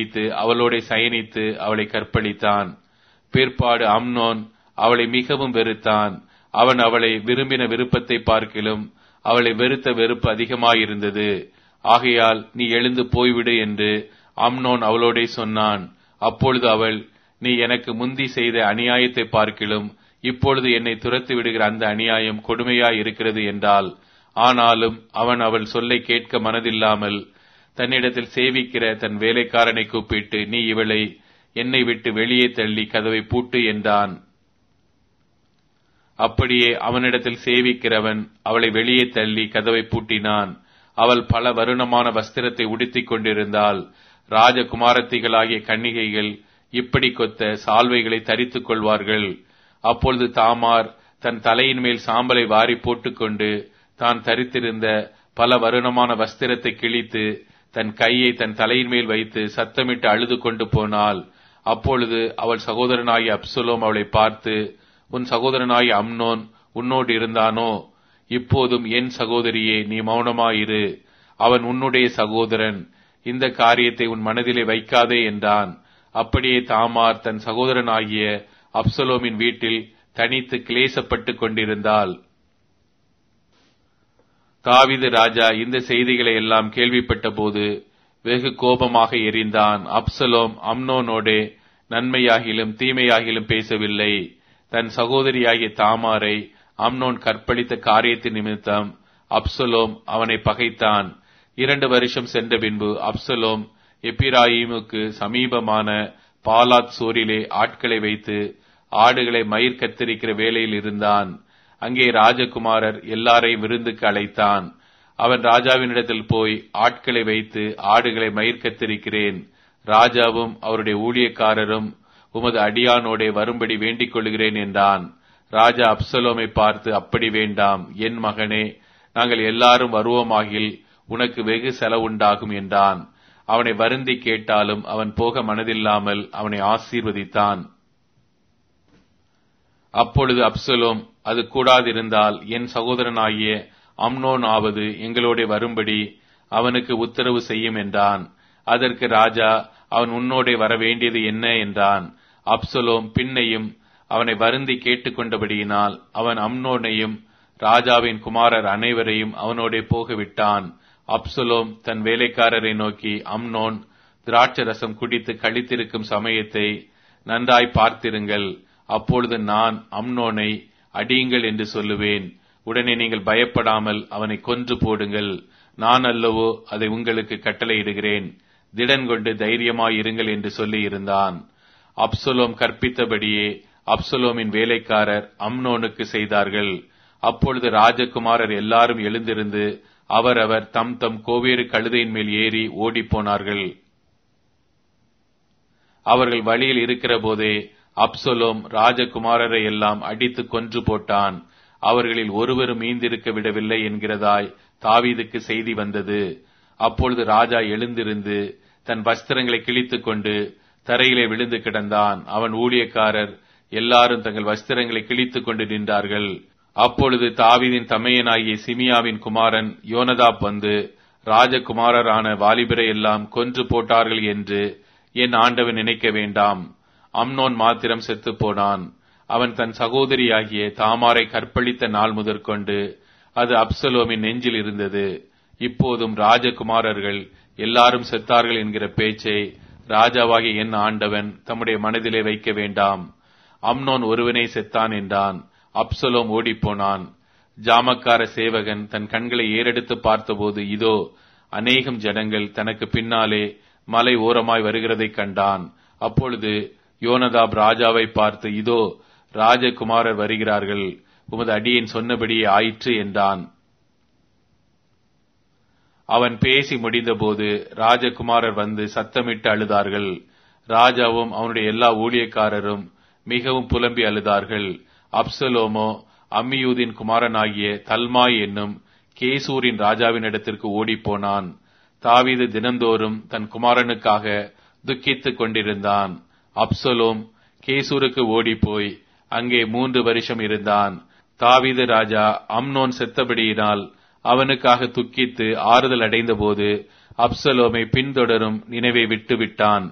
பிடித்து அவளோட சயனித்து அவளை கற்பழித்தான் பிற்பாடு அம்னோன் அவளை மிகவும் வெறுத்தான் அவன் அவளை விரும்பின விருப்பத்தை பார்க்கிலும் அவளை வெறுத்த வெறுப்பு அதிகமாயிருந்தது ஆகையால் நீ எழுந்து போய்விடு என்று அம்னோன் அவளோடே சொன்னான் அப்பொழுது அவள் நீ எனக்கு முந்தி செய்த அநியாயத்தை பார்க்கிலும் இப்பொழுது என்னை துரத்து விடுகிற அந்த அநியாயம் கொடுமையாய் இருக்கிறது என்றால் ஆனாலும் அவன் அவள் சொல்லை கேட்க மனதில்லாமல் தன்னிடத்தில் சேவிக்கிற தன் வேலைக்காரனை கூப்பிட்டு நீ இவளை என்னை விட்டு வெளியே தள்ளி கதவை பூட்டு என்றான் அப்படியே அவனிடத்தில் சேவிக்கிறவன் அவளை வெளியே தள்ளி கதவை பூட்டினான் அவள் பல வருணமான வஸ்திரத்தை உடுத்திக் கொண்டிருந்தால் ராஜகுமாரத்திகளாகிய கன்னிகைகள் இப்படி கொத்த சால்வைகளை தரித்துக் கொள்வார்கள் அப்பொழுது தாமார் தன் தலையின் மேல் சாம்பலை வாரி போட்டுக்கொண்டு தான் தரித்திருந்த பல வருணமான வஸ்திரத்தை கிழித்து தன் கையை தன் தலையின் மேல் வைத்து சத்தமிட்டு அழுது கொண்டு போனாள் அப்பொழுது அவள் சகோதரனாகிய அப்சுலோம் அவளை பார்த்து உன் சகோதரனாகிய அம்னோன் உன்னோடு இருந்தானோ இப்போதும் என் சகோதரியே நீ மௌனமாயிரு அவன் உன்னுடைய சகோதரன் இந்த காரியத்தை உன் மனதிலே வைக்காதே என்றான் அப்படியே தாமார் தன் சகோதரனாகிய அப்சலோமின் வீட்டில் தனித்து கிளேசப்பட்டு கொண்டிருந்தாள் தாவிது ராஜா இந்த செய்திகளை எல்லாம் கேள்விப்பட்ட போது வெகு கோபமாக எரிந்தான் அப்சலோம் அம்னோனோடே நன்மையாகிலும் தீமையாகிலும் பேசவில்லை தன் சகோதரியாகிய தாமாரை அம்னோன் கற்பழித்த காரியத்தின் நிமித்தம் அப்சலோம் அவனை பகைத்தான் இரண்டு வருஷம் சென்ற பின்பு அப்சலோம் எப்பிராயிமுக்கு சமீபமான பாலாத் சோரிலே ஆட்களை வைத்து ஆடுகளை மயிர் கத்தரிக்கிற வேலையில் இருந்தான் அங்கே ராஜகுமாரர் எல்லாரையும் விருந்துக்கு அழைத்தான் அவன் ராஜாவினிடத்தில் போய் ஆட்களை வைத்து ஆடுகளை மயிர் கத்தரிக்கிறேன் ராஜாவும் அவருடைய ஊழியக்காரரும் உமது அடியானோடே வரும்படி வேண்டிக் கொள்கிறேன் என்றான் ராஜா அப்சலோமை பார்த்து அப்படி வேண்டாம் என் மகனே நாங்கள் எல்லாரும் வருவோமாகில் உனக்கு வெகு செலவுண்டாகும் என்றான் அவனை வருந்தி கேட்டாலும் அவன் போக மனதில்லாமல் அவனை ஆசீர்வதித்தான் அப்பொழுது அப்சலோம் அது கூடாதிருந்தால் என் சகோதரனாகிய அம்னோன் ஆவது எங்களோட வரும்படி அவனுக்கு உத்தரவு செய்யும் என்றான் அதற்கு ராஜா அவன் உன்னோடே வர வேண்டியது என்ன என்றான் அப்சலோம் பின்னையும் அவனை வருந்தி கேட்டுக்கொண்டபடியினால் அவன் அம்னோனையும் ராஜாவின் குமாரர் அனைவரையும் அவனோடே போகவிட்டான் அப்சலோம் தன் வேலைக்காரரை நோக்கி அம்னோன் திராட்சரசம் குடித்து கழித்திருக்கும் சமயத்தை நன்றாய் பார்த்திருங்கள் அப்பொழுது நான் அம்னோனை அடியுங்கள் என்று சொல்லுவேன் உடனே நீங்கள் பயப்படாமல் அவனை கொன்று போடுங்கள் நான் அல்லவோ அதை உங்களுக்கு கட்டளையிடுகிறேன் திடன் கொண்டு தைரியமாயிருங்கள் என்று சொல்லி இருந்தான் அப்சலோம் கற்பித்தபடியே அப்சலோமின் வேலைக்காரர் அம்னோனுக்கு செய்தார்கள் அப்பொழுது ராஜகுமாரர் எல்லாரும் எழுந்திருந்து அவரவர் தம் தம் கோவேறு கழுதையின் மேல் ஏறி ஓடிப்போனார்கள் அவர்கள் வழியில் இருக்கிற போதே அப்சலோம் ராஜகுமாரரை எல்லாம் அடித்து கொன்று போட்டான் அவர்களில் ஒருவரும் மீந்திருக்க விடவில்லை என்கிறதாய் தாவீதுக்கு செய்தி வந்தது அப்பொழுது ராஜா எழுந்திருந்து தன் வஸ்திரங்களை கிழித்துக் கொண்டு தரையிலே விழுந்து கிடந்தான் அவன் ஊழியக்காரர் எல்லாரும் தங்கள் வஸ்திரங்களை கிழித்துக் கொண்டு நின்றார்கள் அப்பொழுது தாவீதின் தமையனாகிய சிமியாவின் குமாரன் யோனதாப் வந்து ராஜகுமாரரான வாலிபரை எல்லாம் கொன்று போட்டார்கள் என்று என் ஆண்டவன் நினைக்க வேண்டாம் அம்னோன் மாத்திரம் செத்து போனான் அவன் தன் சகோதரியாகிய தாமாரை கற்பழித்த நாள் முதற்கொண்டு அது அப்சலோமின் நெஞ்சில் இருந்தது இப்போதும் ராஜகுமாரர்கள் எல்லாரும் செத்தார்கள் என்கிற பேச்சை ராஜாவாகிய என் ஆண்டவன் தம்முடைய மனதிலே வைக்க வேண்டாம் அம்னோன் ஒருவனே செத்தான் என்றான் அப்சலோம் ஓடிப்போனான் ஜாமக்கார சேவகன் தன் கண்களை ஏறெடுத்து பார்த்தபோது இதோ அநேகம் ஜனங்கள் தனக்கு பின்னாலே மலை ஓரமாய் வருகிறதைக் கண்டான் அப்பொழுது யோனதாப் ராஜாவை பார்த்து இதோ ராஜகுமாரர் வருகிறார்கள் உமது அடியேன் சொன்னபடியே ஆயிற்று என்றான் அவன் பேசி முடிந்தபோது ராஜகுமாரர் வந்து சத்தமிட்டு அழுதார்கள் ராஜாவும் அவனுடைய எல்லா ஊழியக்காரரும் மிகவும் புலம்பி அழுதார்கள் அப்சலோமோ அம்மியூதின் குமாரனாகிய தல்மாய் என்னும் கேசூரின் ராஜாவினிடத்திற்கு ஓடிப்போனான் தாவீது தினந்தோறும் தன் குமாரனுக்காக துக்கித்துக் கொண்டிருந்தான் அப்சலோம் கேசூருக்கு ஓடிப்போய் அங்கே மூன்று வருஷம் இருந்தான் தாவீது ராஜா அம்னோன் செத்தபடியினால் அவனுக்காக துக்கித்து ஆறுதல் அடைந்தபோது அப்சலோமை பின்தொடரும் நினைவை விட்டு விட்டான்